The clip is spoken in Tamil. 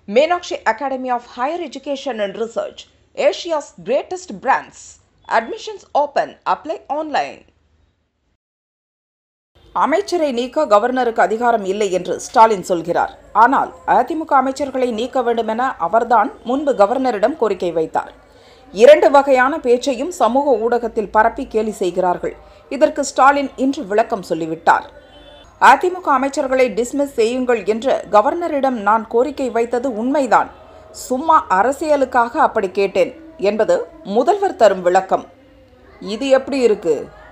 Meenakshi Academy of Higher Education and Research, Asia's greatest brands. Admissions open. Apply online. அமைச்சரை நீக்க கவர்னருக்கு அதிகாரம் இல்லை என்று ஸ்டாலின் சொல்கிறார் ஆனால் அதிமுக அமைச்சர்களை நீக்க வேண்டும் என அவர்தான் முன்பு கவர்னரிடம் கோரிக்கை வைத்தார் இரண்டு வகையான பேச்சையும் சமூக ஊடகத்தில் பரப்பி கேலி செய்கிறார்கள் இதற்கு ஸ்டாலின் இன்று விளக்கம் சொல்லிவிட்டார் அதிமுக அமைச்சர்களை டிஸ்மிஸ் செய்யுங்கள் என்று கவர்னரிடம் நான் கோரிக்கை வைத்தது உண்மைதான் சும்மா அரசியலுக்காக அப்படி கேட்டேன் என்பது முதல்வர் தரும் விளக்கம் இது எப்படி இருக்கு